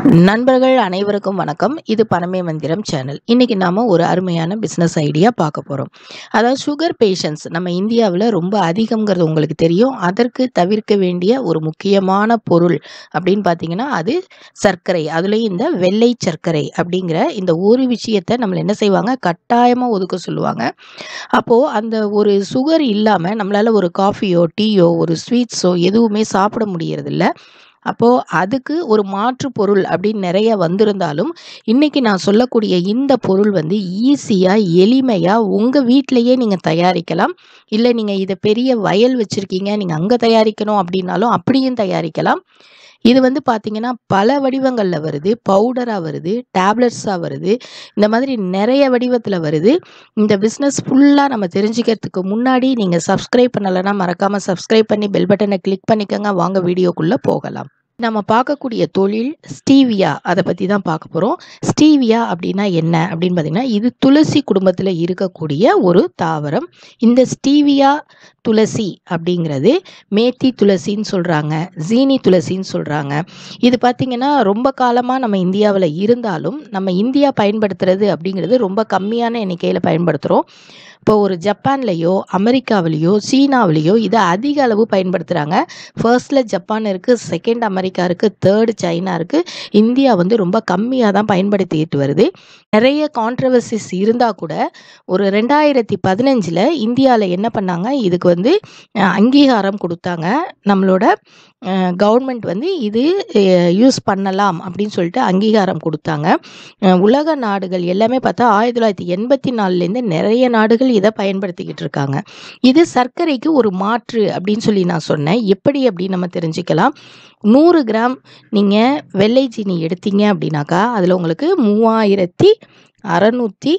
நண்பர்கள் அனைவருக்கும் வணக்கம் இது பணமே மந்திரம் சேனல் இன்னைக்கு நாம ஒரு அருமையான பிஸ்னஸ் ஐடியா பார்க்க போகிறோம் அதாவது சுகர் பேஷண்ட்ஸ் நம்ம இந்தியாவில் ரொம்ப அதிகம்ங்கிறது உங்களுக்கு தெரியும் அதற்கு தவிர்க்க வேண்டிய ஒரு முக்கியமான பொருள் அப்படின்னு பார்த்தீங்கன்னா அது சர்க்கரை அதுலேயும் இந்த வெள்ளை சர்க்கரை அப்படிங்கிற இந்த ஒரு விஷயத்தை நம்மளை என்ன செய்வாங்க கட்டாயமாக ஒதுக்க சொல்லுவாங்க அப்போது அந்த ஒரு சுகர் இல்லாமல் நம்மளால் ஒரு காஃபியோ டீயோ ஒரு ஸ்வீட்ஸோ எதுவுமே சாப்பிட முடியறதில்ல அப்போது அதுக்கு ஒரு மாற்று பொருள் அப்படின்னு நிறைய வந்திருந்தாலும் இன்றைக்கி நான் சொல்லக்கூடிய இந்த பொருள் வந்து ஈஸியாக எளிமையாக உங்கள் வீட்டிலையே நீங்கள் தயாரிக்கலாம் இல்லை நீங்கள் இதை பெரிய வயல் வச்சுருக்கீங்க நீங்கள் அங்கே தயாரிக்கணும் அப்படின்னாலும் அப்படியும் தயாரிக்கலாம் இது வந்து பார்த்திங்கன்னா பல வடிவங்களில் வருது பவுடராக வருது டேப்லெட்ஸாக வருது இந்த மாதிரி நிறைய வடிவத்தில் வருது இந்த பிஸ்னஸ் ஃபுல்லாக நம்ம தெரிஞ்சுக்கிறதுக்கு முன்னாடி நீங்கள் சப்ஸ்கிரைப் பண்ணலைன்னா மறக்காமல் சப்ஸ்கிரைப் பண்ணி பெல் பட்டனை கிளிக் பண்ணிக்கோங்க வாங்க வீடியோக்குள்ளே போகலாம் நம்ம பார்க்கக்கூடிய தொழில் ஸ்டீவியா அதை பற்றி தான் பார்க்க போகிறோம் ஸ்டீவியா அப்படின்னா என்ன அப்படின்னு பார்த்தீங்கன்னா இது துளசி குடும்பத்தில் இருக்கக்கூடிய ஒரு தாவரம் இந்த ஸ்டீவியா துளசி அப்படிங்கிறது மேத்தி துளசின்னு சொல்கிறாங்க ஜீனி துளசின்னு சொல்கிறாங்க இது பார்த்திங்கன்னா ரொம்ப காலமாக நம்ம இந்தியாவில் இருந்தாலும் நம்ம இந்தியா பயன்படுத்துறது அப்படிங்கிறது ரொம்ப கம்மியான எண்ணிக்கையில் பயன்படுத்துகிறோம் இப்போ ஒரு ஜப்பான்லேயோ அமெரிக்காவிலேயோ சீனாவிலேயோ இதை அதிக அளவு பயன்படுத்துகிறாங்க ஃபர்ஸ்டில் ஜப்பான் இருக்குது செகண்ட் அமெரிக்கா இருக்குது தேர்டு சைனா இருக்குது இந்தியா வந்து ரொம்ப கம்மியாக தான் பயன்படுத்திக்கிட்டு வருது நிறைய கான்ட்ரவர்சிஸ் இருந்தால் கூட ஒரு ரெண்டாயிரத்தி பதினஞ்சில் இந்தியாவில் என்ன பண்ணாங்க இதுக்கு வந்து அஹ், அங்கீகாரம் கொடுத்தாங்க நம்மளோட கவர்மெண்ட் வந்து இது யூஸ் பண்ணலாம் அப்படின்னு சொல்லிட்டு அங்கீகாரம் கொடுத்தாங்க அஹ், உலக நாடுகள் எல்லாமே பார்த்தா ஆயிரத்தி தொள்ளாயிரத்தி எண்பத்தி நாலுலேருந்து நிறைய நாடுகள் இதை பயன்படுத்திக்கிட்டு இருக்காங்க இது சர்க்கரைக்கு ஒரு மாற்று அப்படின்னு சொல்லி நான் சொன்னேன் எப்படி அப்படின்னு நம்ம தெரிஞ்சுக்கலாம் நூறு கிராம் நீங்கள் வெள்ளை சீனி எடுத்தீங்க அப்படின்னாக்கா அதில் உங்களுக்கு மூவாயிரத்தி அறநூற்றி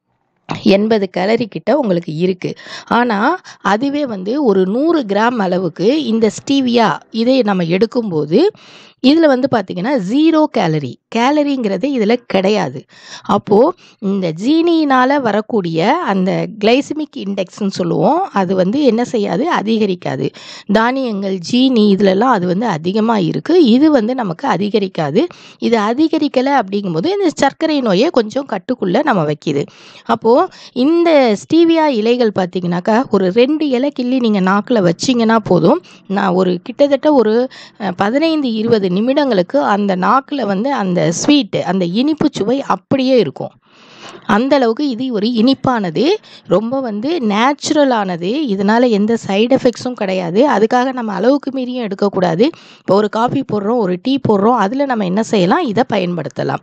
எண்பது கேலரி கிட்ட உங்களுக்கு இருக்குது ஆனால் அதுவே வந்து ஒரு நூறு கிராம் அளவுக்கு இந்த ஸ்டீவியா இதை நம்ம எடுக்கும்போது இதில் வந்து பார்த்திங்கன்னா ஜீரோ கேலரி கேலரிங்கிறது இதில் கிடையாது அப்போது இந்த ஜீனியினால் வரக்கூடிய அந்த கிளைசிமிக் இண்டெக்ஸ்னு சொல்லுவோம் அது வந்து என்ன செய்யாது அதிகரிக்காது தானியங்கள் ஜீனி இதிலெல்லாம் அது வந்து அதிகமாக இருக்குது இது வந்து நமக்கு அதிகரிக்காது இது அதிகரிக்கலை அப்படிங்கும்போது இந்த சர்க்கரை நோயை கொஞ்சம் கட்டுக்குள்ளே நம்ம வைக்கிது அப்போது இந்த ஸ்டீவியா இலைகள் பார்த்தீங்கன்னாக்கா ஒரு ரெண்டு இலை கிள்ளி நீங்கள் நாக்கில் வச்சிங்கன்னா போதும் நான் ஒரு கிட்டத்தட்ட ஒரு அஹ், பதினைந்து இருபது நிமிடங்களுக்கு அந்த நாக்கில் வந்து அந்த ஸ்வீட்டு அந்த இனிப்பு சுவை அப்படியே இருக்கும் அந்த அளவுக்கு இது ஒரு இனிப்பானது ரொம்ப வந்து நேச்சுரலானது இதனால் எந்த சைடு எஃபெக்ட்ஸும் கிடையாது அதுக்காக நம்ம அளவுக்கு மீறியும் எடுக்கக்கூடாது இப்போ ஒரு காஃபி போடுறோம் ஒரு டீ போடுறோம் அதில் நம்ம என்ன செய்யலாம் இதை பயன்படுத்தலாம்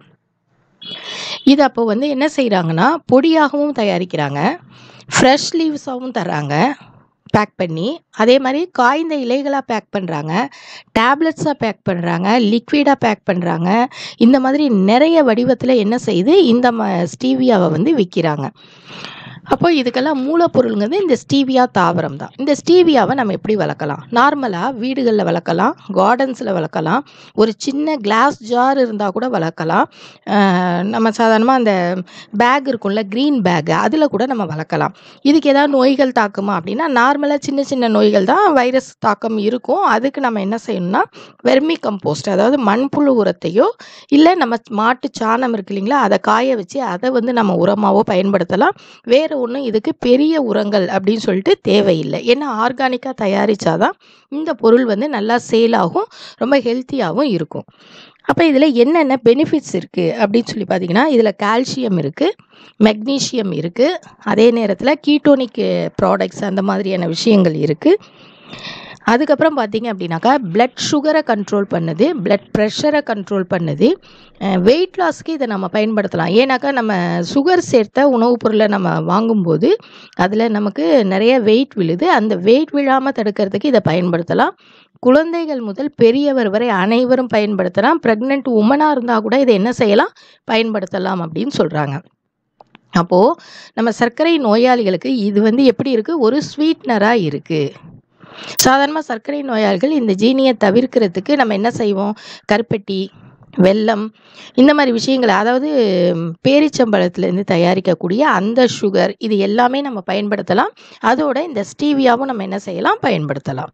இது அப்போ வந்து என்ன செய்கிறாங்கன்னா பொடியாகவும் தயாரிக்கிறாங்க ஃப்ரெஷ் லீவ்ஸாகவும் தர்றாங்க பேக் பண்ணி அதே மாதிரி காய்ந்த இலைகளாக பேக் பண்ணுறாங்க டேப்லெட்ஸாக பேக் பண்ணுறாங்க லிக்விடாக பேக் பண்ணுறாங்க இந்த மாதிரி நிறைய வடிவத்தில் என்ன செய்யுது இந்த ம ஸ்டீவியாவை வந்து விற்கிறாங்க அப்போ இதுக்கெல்லாம் மூலப்பொருளுங்கிறது இந்த ஸ்டீவியா தாவரம் தான் இந்த ஸ்டீவியாவை நம்ம எப்படி வளர்க்கலாம் நார்மலாக வீடுகளில் வளர்க்கலாம் கார்டன்ஸில் வளர்க்கலாம் ஒரு சின்ன கிளாஸ் ஜார் இருந்தால் கூட வளர்க்கலாம் அஹ் நம்ம சாதாரணமாக அந்த பேக் இருக்கும்ல க்ரீன் பேக் அதில் கூட நம்ம வளர்க்கலாம் இதுக்கு ஏதாவது நோய்கள் தாக்குமா அப்படின்னா நார்மலாக சின்ன சின்ன நோய்கள் தான் வைரஸ் தாக்கம் இருக்கும் அதுக்கு நம்ம என்ன செய்யணும்னா வெர்மி கம்போஸ்ட் அதாவது மண்புழு உரத்தையோ இல்லை நம்ம மாட்டு சாணம் இருக்கு இல்லைங்களா அதை காய வச்சு அதை வந்து நம்ம உரமாவோ பயன்படுத்தலாம் வேறு ஒன்றும் இதுக்கு பெரிய உரங்கள் அப்படின்னு சொல்லிட்டு தேவையில்லை ஏன்னா ஆர்கானிக்காக தயாரித்தாதான் இந்த பொருள் வந்து நல்லா சேல் ஆகும் ரொம்ப ஹெல்த்தியாகவும் இருக்கும் அப்போ இதில் என்னென்ன பெனிஃபிட்ஸ் இருக்குது அப்படின்னு சொல்லி பார்த்தீங்கன்னா இதில் கால்சியம் இருக்குது மெக்னீஷியம் இருக்குது அதே நேரத்தில் கீட்டோனிக் ப்ராடக்ட்ஸ் அந்த மாதிரியான விஷயங்கள் இருக்குது அதுக்கப்புறம் பார்த்தீங்க அப்படின்னாக்கா பிளட் சுகரை கண்ட்ரோல் பண்ணுது பிளட் ப்ரெஷரை கண்ட்ரோல் பண்ணுது வெயிட் லாஸ்க்கு இதை நம்ம பயன்படுத்தலாம் ஏன்னாக்கா நம்ம சுகர் சேர்த்த உணவுப் பொருளை நம்ம வாங்கும்போது அதில் நமக்கு நிறைய வெயிட் விழுது அந்த வெயிட் விழாமல் தடுக்கிறதுக்கு இதை பயன்படுத்தலாம் குழந்தைகள் முதல் பெரியவர் வரை அனைவரும் பயன்படுத்தலாம் ப்ரெக்னென்ட் உமனாக இருந்தால் கூட இதை என்ன செய்யலாம் பயன்படுத்தலாம் அப்படின்னு சொல்கிறாங்க அப்போது நம்ம சர்க்கரை நோயாளிகளுக்கு இது வந்து எப்படி இருக்குது ஒரு ஸ்வீட்னராக இருக்குது சாதாரணமாக சர்க்கரை நோயாளிகள் இந்த ஜீனியை தவிர்க்கிறதுக்கு நம்ம என்ன செய்வோம் கருப்பட்டி வெல்லம் இந்த மாதிரி விஷயங்களை அதாவது ம், பேரிச்சம்பழத்துலேருந்து தயாரிக்கக்கூடிய அந்த சுகர் இது எல்லாமே நம்ம பயன்படுத்தலாம் அதோட இந்த ஸ்டீவியாவும் நம்ம என்ன செய்யலாம் பயன்படுத்தலாம்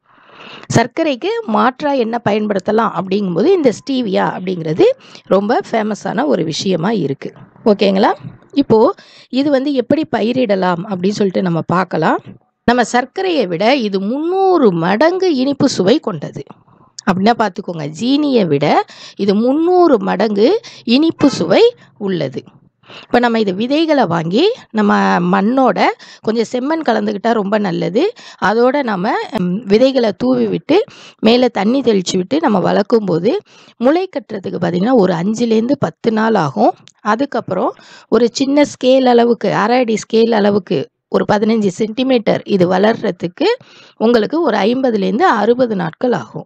சர்க்கரைக்கு மாற்றாக என்ன பயன்படுத்தலாம் அப்படிங்கும்போது இந்த ஸ்டீவியா அப்படிங்கிறது ரொம்ப ஃபேமஸான ஒரு விஷயமா இருக்குது ஓகேங்களா இப்போது இது வந்து எப்படி பயிரிடலாம் அப்படின்னு சொல்லிட்டு நம்ம பார்க்கலாம் நம்ம சர்க்கரையை விட இது முந்நூறு மடங்கு இனிப்பு சுவை கொண்டது அப்படின்னா பார்த்துக்கோங்க ஜீனியை விட இது முந்நூறு மடங்கு இனிப்பு சுவை உள்ளது இப்போ நம்ம இது விதைகளை வாங்கி நம்ம மண்ணோட கொஞ்சம் செம்மண் கலந்துக்கிட்டால் ரொம்ப நல்லது அதோட நம்ம ம், விதைகளை தூவி விட்டு மேலே தண்ணி தெளித்து விட்டு நம்ம வளர்க்கும் போது முளை கட்டுறதுக்கு பார்த்திங்கன்னா ஒரு அஞ்சுலேருந்து பத்து நாள் ஆகும் அதுக்கப்புறம் ஒரு சின்ன ஸ்கேல் அளவுக்கு அரை அடி ஸ்கேல் அளவுக்கு ஒரு பதினஞ்சு சென்டிமீட்டர் இது வளர்கிறதுக்கு உங்களுக்கு ஒரு ஐம்பதுலேருந்து அறுபது நாட்கள் ஆகும்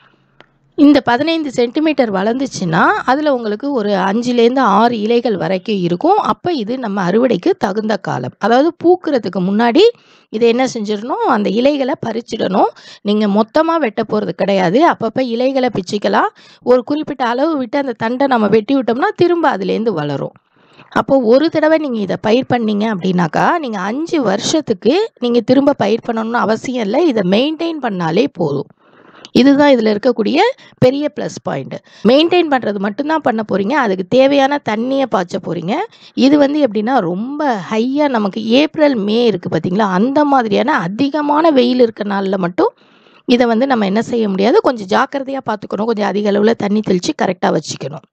இந்த பதினைந்து சென்டிமீட்டர் வளர்ந்துச்சுன்னா அதில் உங்களுக்கு ஒரு அஞ்சுலேருந்து ஆறு இலைகள் வரைக்கும் இருக்கும் அப்போ இது நம்ம அறுவடைக்கு தகுந்த காலம் அதாவது பூக்கிறதுக்கு முன்னாடி இதை என்ன செஞ்சிடணும் அந்த இலைகளை பறிச்சிடணும் நீங்கள் மொத்தமாக வெட்ட போகிறது கிடையாது அப்பப்போ இலைகளை பிச்சுக்கலாம் ஒரு குறிப்பிட்ட அளவு விட்டு அந்த தண்டை நம்ம வெட்டி விட்டோம்னா திரும்ப அதுலேருந்து வளரும் அப்போ ஒரு தடவை நீங்கள் இதை பயிர் பண்ணீங்க அப்படின்னாக்கா நீங்கள் அஞ்சு வருஷத்துக்கு நீங்கள் திரும்ப பயிர் பண்ணணும்னு அவசியம் இல்லை இதை மெயின்டைன் பண்ணாலே போதும் இதுதான் இதில் இருக்கக்கூடிய பெரிய ப்ளஸ் பாயிண்ட் மெயின்டைன் பண்ணுறது மட்டும்தான் பண்ண போகிறீங்க அதுக்கு தேவையான தண்ணியை பாய்ச்ச போகிறீங்க இது வந்து எப்படின்னா ரொம்ப ஹையாக நமக்கு ஏப்ரல் மே இருக்குது பார்த்தீங்களா அந்த மாதிரியான அதிகமான வெயில் இருக்க நாளில் மட்டும் இதை வந்து நம்ம என்ன செய்ய முடியாது கொஞ்சம் ஜாக்கிரதையாக பார்த்துக்கணும் கொஞ்சம் அதிக அளவில் தண்ணி தெளித்து கரெக்டாக வச்சுக்கணும்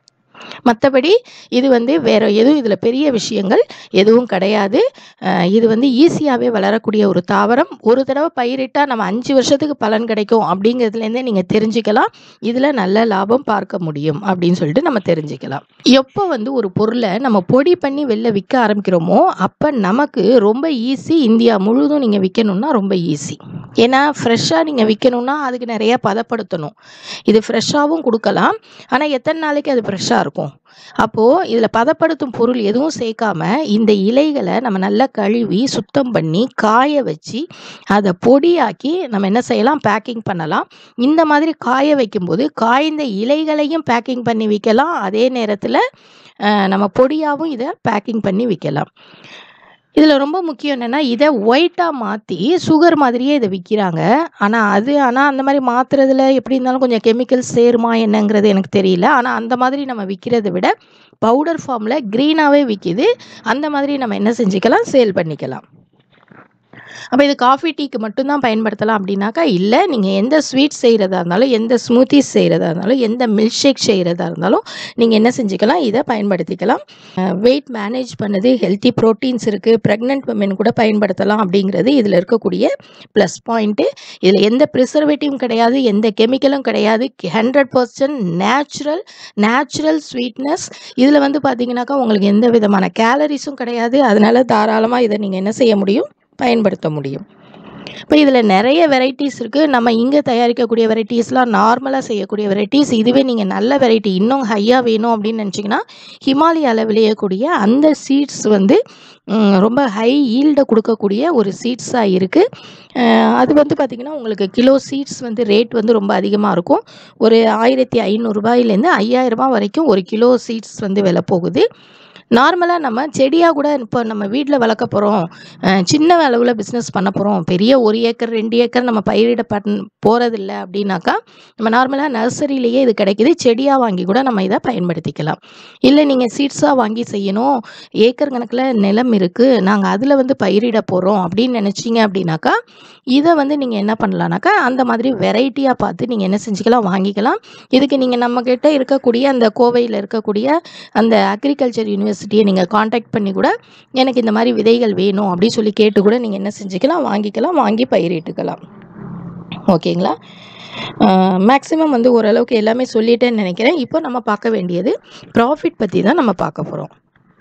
மற்றபடி இது வந்து வேற எதுவும் இதில் பெரிய விஷயங்கள் எதுவும் கிடையாது அஹ் இது வந்து ஈஸியாகவே வளரக்கூடிய ஒரு தாவரம் ஒரு தடவை பயிரிட்டால் நம்ம அஞ்சு வருஷத்துக்கு பலன் கிடைக்கும் அப்படிங்கிறதுலேருந்தே நீங்கள் தெரிஞ்சுக்கலாம் இதில் நல்ல லாபம் பார்க்க முடியும் அப்படின்னு சொல்லிட்டு நம்ம தெரிஞ்சுக்கலாம் எப்போ வந்து ஒரு பொருளை நம்ம பொடி பண்ணி வெளில விற்க ஆரம்பிக்கிறோமோ அப்போ நமக்கு ரொம்ப ஈஸி இந்தியா முழுதும் நீங்கள் விற்கணும்னா ரொம்ப ஈஸி ஏன்னா ஃப்ரெஷ்ஷாக நீங்கள் விற்கணும்னா அதுக்கு நிறைய பதப்படுத்தணும் இது ஃப்ரெஷ்ஷாகவும் கொடுக்கலாம் ஆனால் எத்தனை நாளைக்கு அது ஃப்ரெஷ்ஷாக இருக்கும் அப்போது இதில் பதப்படுத்தும் பொருள் எதுவும் சேர்க்காம இந்த இலைகளை நம்ம நல்லா கழுவி சுத்தம் பண்ணி காய வச்சு அதை பொடியாக்கி நம்ம என்ன செய்யலாம் பேக்கிங் பண்ணலாம் இந்த மாதிரி காய வைக்கும்போது காய்ந்த இலைகளையும் பேக்கிங் பண்ணி விற்கலாம் அதே நேரத்தில் நம்ம பொடியாகவும் இதை பேக்கிங் பண்ணி விற்கலாம் இதில் ரொம்ப முக்கியம் என்னென்னா இதை ஒயிட்டாக மாற்றி சுகர் மாதிரியே இதை விற்கிறாங்க ஆனால் அது ஆனால் அந்த மாதிரி மாற்றுறதுல எப்படி இருந்தாலும் கொஞ்சம் கெமிக்கல்ஸ் சேருமா என்னங்கிறது எனக்கு தெரியல ஆனால் அந்த மாதிரி நம்ம விற்கிறத விட பவுடர் ஃபார்மில் க்ரீனாகவே விற்கிது அந்த மாதிரி நம்ம என்ன செஞ்சுக்கலாம் சேல் பண்ணிக்கலாம் அப்போ இது காஃபி டீக்கு மட்டும்தான் பயன்படுத்தலாம் அப்படின்னாக்கா இல்லை நீங்கள் எந்த ஸ்வீட் செய்கிறதா இருந்தாலும் எந்த ஸ்மூத்திஸ் செய்கிறதா இருந்தாலும் எந்த மில்க் ஷேக் செய்கிறதா இருந்தாலும் நீங்கள் என்ன செஞ்சுக்கலாம் இதை பயன்படுத்திக்கலாம் வெயிட் மேனேஜ் பண்ணுது ஹெல்த்தி ப்ரோட்டீன்ஸ் இருக்குது ப்ரெக்னென்ட் women கூட பயன்படுத்தலாம் அப்படிங்கிறது இதில் இருக்கக்கூடிய ப்ளஸ் பாயிண்ட்டு இதில் எந்த ப்ரிசர்வேட்டிவும் கிடையாது எந்த கெமிக்கலும் கிடையாது hundred percent natural natural sweetness இதில் வந்து பார்த்தீங்கன்னாக்கா உங்களுக்கு எந்த விதமான கேலரிஸும் கிடையாது அதனால தாராளமாக இதை நீங்கள் என்ன செய்ய முடியும் பயன்படுத்த முடியும் இப்போ இதில் நிறைய வெரைட்டிஸ் இருக்குது நம்ம இங்கே தயாரிக்கக்கூடிய வெரைட்டிஸ்லாம் நார்மலாக செய்யக்கூடிய வெரைட்டிஸ் இதுவே நீங்கள் நல்ல வெரைட்டி இன்னும் ஹையாக வேணும் அப்படின்னு நினச்சிங்கன்னா ஹிமாலயாவில் விளையக்கூடிய அந்த சீட்ஸ் வந்து ம், ரொம்ப ஹை ஈல்டை கொடுக்கக்கூடிய ஒரு சீட்ஸாக இருக்குது அது வந்து பார்த்திங்கன்னா உங்களுக்கு கிலோ சீட்ஸ் வந்து ரேட் வந்து ரொம்ப அதிகமாக இருக்கும் ஒரு ஆயிரத்தி ஐநூறுரூபாயிலேருந்து ஐயாயிரரூபா வரைக்கும் ஒரு கிலோ சீட்ஸ் வந்து விலை போகுது நார்மலாக நம்ம செடியாக கூட இப்போ நம்ம வீட்டில் வளர்க்க போகிறோம் சின்ன அளவில் பிஸ்னஸ் பண்ண போகிறோம் பெரிய ஒரு ஏக்கர் ரெண்டு ஏக்கர் நம்ம பயிரிட பண் போகிறதில்ல அப்படின்னாக்கா நம்ம நார்மலாக நர்சரியிலேயே இது கிடைக்குது செடியாக வாங்கி கூட நம்ம இதை பயன்படுத்திக்கலாம் இல்லை நீங்கள் சீட்ஸாக வாங்கி செய்யணும் ஏக்கர் கணக்கில் நிலம் இருக்குது நாங்கள் அதில் வந்து பயிரிட போகிறோம் அப்படின்னு நினச்சிங்க அப்படின்னாக்கா இதை வந்து நீங்கள் என்ன பண்ணலான்னாக்கா அந்த மாதிரி வெரைட்டியாக பார்த்து நீங்கள் என்ன செஞ்சுக்கலாம் வாங்கிக்கலாம் இதுக்கு நீங்கள் நம்மக்கிட்ட இருக்கக்கூடிய அந்த கோவையில் இருக்கக்கூடிய அந்த அக்ரிகல்ச்சர் யூனிவர்சிட்டியை நீங்கள் காண்டாக்ட் பண்ணி கூட எனக்கு இந்த மாதிரி விதைகள் வேணும் அப்படின்னு சொல்லி கேட்டு கூட நீங்கள் என்ன செஞ்சுக்கலாம் வாங்கிக்கலாம் வாங்கி பயிரிட்டுக்கலாம் ஓகேங்களா மேக்ஸிமம் வந்து ஓரளவுக்கு எல்லாமே சொல்லிட்டேன்னு நினைக்கிறேன் இப்போ நம்ம பார்க்க வேண்டியது ப்ராஃபிட் பற்றி தான் நம்ம பார்க்க போகிறோம்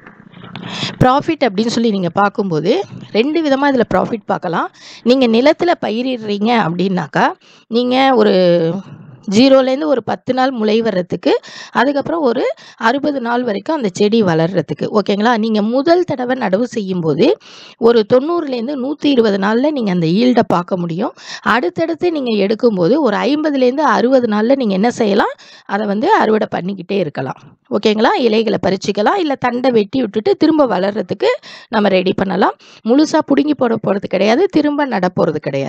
ப்ராஃபிட் அப்படின்னு சொல்லி நீங்கள் பார்க்கும்போது ரெண்டு விதமாக இதில் ப்ராஃபிட் பார்க்கலாம் நீங்கள் நிலத்தில் பயிரிடுறீங்க அப்படின்னாக்கா நீங்கள் ஒரு ஜீரோலேருந்து ஒரு பத்து நாள் முளை வர்றதுக்கு அதுக்கப்புறம் ஒரு அறுபது நாள் வரைக்கும் அந்த செடி வளர்கிறதுக்கு ஓகேங்களா நீங்கள் முதல் தடவை நடவு செய்யும்போது ஒரு தொண்ணூறுலேருந்து நூற்றி இருபது நாளில் நீங்கள் அந்த ஈல்டை பார்க்க முடியும் அடுத்தடுத்து நீங்கள் எடுக்கும்போது ஒரு ஐம்பதுலேருந்து அறுபது நாளில் நீங்கள் என்ன செய்யலாம் அதை வந்து அறுவடை பண்ணிக்கிட்டே இருக்கலாம் ஓகேங்களா இலைகளை பறிச்சிக்கலாம் இல்லை தண்டை வெட்டி விட்டுட்டு திரும்ப வளர்கிறதுக்கு நம்ம ரெடி பண்ணலாம் முழுசாக பிடுங்கி போட போகிறது கிடையாது திரும்ப நட போகிறது கிடையாது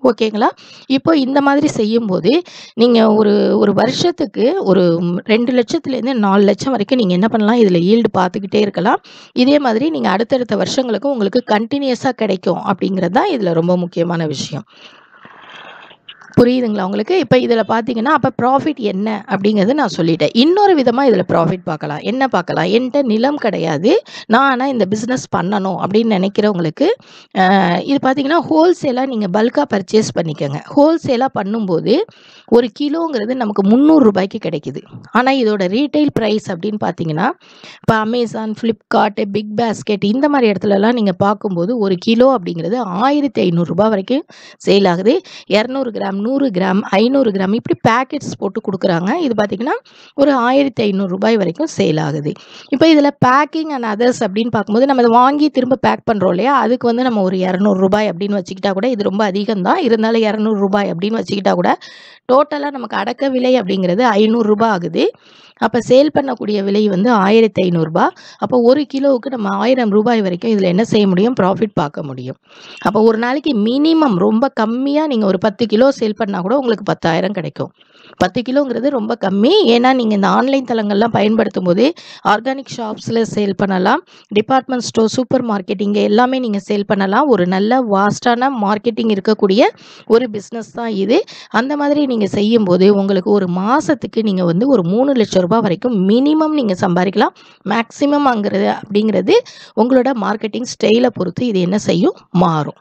ஓகேங்களா இப்போ இந்த மாதிரி செய்யும்போது நீங்கள் ஒரு ஒரு வருஷத்துக்கு ஒரு ரெண்டு லட்சத்துலேருந்து நாலு லட்சம் வரைக்கும் நீங்கள் என்ன பண்ணலாம் இதில் ஈல்டு பார்த்துக்கிட்டே இருக்கலாம் இதே மாதிரி நீங்கள் அடுத்தடுத்த வருஷங்களுக்கு உங்களுக்கு கண்டினியூஸாக கிடைக்கும் அப்படிங்கிறது தான் இதில் ரொம்ப முக்கியமான விஷயம் புரியுதுங்களா உங்களுக்கு இப்போ இதில் பார்த்தீங்கன்னா அப்போ ப்ராஃபிட் என்ன அப்படிங்கிறது நான் சொல்லிட்டேன் இன்னொரு விதமாக இதில் ப்ராஃபிட் பார்க்கலாம் என்ன பார்க்கலாம் என்கிட்ட நிலம் கிடையாது நான் ஆனால் இந்த பிஸ்னஸ் பண்ணணும் அப்படின்னு நினைக்கிறவங்களுக்கு அஹ், இது பார்த்தீங்கன்னா ஹோல்சேலாக நீங்கள் பல்காக பர்ச்சேஸ் பண்ணிக்கோங்க ஹோல்சேலாக பண்ணும்போது ஒரு கிலோங்கிறது நமக்கு முந்நூறு ரூபாய்க்கு கிடைக்குது ஆனால் இதோட ரீட்டைல் ப்ரைஸ் அப்படின்னு பார்த்தீங்கன்னா இப்போ அமேசான் ஃப்ளிப்கார்ட்டு பிக் பாஸ்கெட் இந்த மாதிரி இடத்துலலாம் நீங்கள் பார்க்கும்போது ஒரு கிலோ அப்படிங்கிறது ஆயிரத்தி ஐநூறுரூபா வரைக்கும் சேல் ஆகுது இரநூறு கிராம் நூறு கிராம் ஐநூறு கிராம் இப்படி பேக்கெட்ஸ் போட்டு கொடுக்குறாங்க இது பார்த்திங்கன்னா ஒரு ஆயிரத்தி ஐநூறுரூபாய் வரைக்கும் சேல் ஆகுது இப்போ இதில் பேக்கிங் அண்ட் அதர்ஸ் அப்படின்னு பார்க்கும்போது நம்ம இதை வாங்கி திரும்ப பேக் பண்ணுறோம் இல்லையா அதுக்கு வந்து நம்ம ஒரு இரநூறுபாய் அப்படின்னு வச்சுக்கிட்டா கூட இது ரொம்ப அதிகம் தான் இருந்தாலும் இரநூறுபாய் அப்படின்னு வச்சுக்கிட்டா கூட டோட்டலாக நமக்கு அடக்க விலை அப்படிங்கிறது ஐநூறுரூபா ஆகுது அப்போ சேல் பண்ணக்கூடிய விலை வந்து ஆயிரத்தி ஐநூறுரூபா அப்போ ஒரு கிலோவுக்கு நம்ம ஆயிரம் ரூபாய் வரைக்கும் இதில் என்ன செய்ய முடியும் ப்ராஃபிட் பார்க்க முடியும் அப்போ ஒரு நாளைக்கு மினிமம் ரொம்ப கம்மியாக நீங்கள் ஒரு பத்து கிலோ சேல் பண்ணால் கூட உங்களுக்கு பத்தாயிரம் கிடைக்கும் பத்து கிலோங்கிறது ரொம்ப கம்மி ஏன்னா நீங்கள் இந்த ஆன்லைன் தளங்கள்லாம் பயன்படுத்தும் போது ஆர்கானிக் ஷாப்ஸில் சேல் பண்ணலாம் டிபார்ட்மெண்ட் ஸ்டோர் சூப்பர் மார்க்கெட் இங்கே எல்லாமே நீங்கள் சேல் பண்ணலாம் ஒரு நல்ல வாஸ்டான மார்க்கெட்டிங் இருக்கக்கூடிய ஒரு பிஸ்னஸ் தான் இது அந்த மாதிரி நீங்கள் செய்யும்போது உங்களுக்கு ஒரு மாதத்துக்கு நீங்கள் வந்து ஒரு மூணு லட்சம் ரூபாய் வரைக்கும் மினிமம் நீங்கள் சம்பாதிக்கலாம் மேக்ஸிமம் அங்கிறது அப்படிங்கிறது உங்களோட மார்க்கெட்டிங் ஸ்டைலை பொறுத்து இது என்ன செய்யும் மாறும்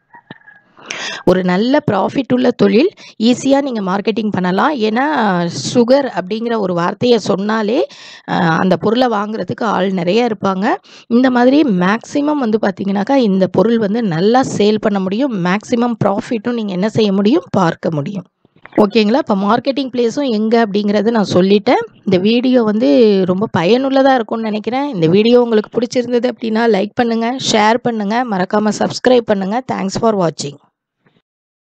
ஒரு நல்ல ப்ராஃபிட் உள்ள தொழில் ஈஸியாக நீங்கள் மார்க்கெட்டிங் பண்ணலாம் ஏன்னா சுகர் அப்படிங்கிற ஒரு வார்த்தையை சொன்னாலே அஹ், அந்த பொருளை வாங்குறதுக்கு ஆள் நிறைய இருப்பாங்க இந்த மாதிரி மேக்ஸிமம் வந்து பார்த்தீங்கன்னாக்கா இந்த பொருள் வந்து நல்லா சேல் பண்ண முடியும் மேக்ஸிமம் ப்ராஃபிட்டும் நீங்கள் என்ன செய்ய முடியும் பார்க்க முடியும் ஓகேங்களா இப்போ மார்க்கெட்டிங் பிளேஸும் எங்கே அப்படிங்கிறத நான் சொல்லிட்டேன் இந்த வீடியோ வந்து ரொம்ப பயனுள்ளதாக இருக்கும்னு நினைக்கிறேன் இந்த வீடியோ உங்களுக்கு பிடிச்சிருந்தது அப்படின்னா லைக் பண்ணுங்கள் ஷேர் பண்ணுங்கள் மறக்காமல் சப்ஸ்கிரைப் பண்ணுங்கள் தேங்க்ஸ் ஃபார் வாட்சிங்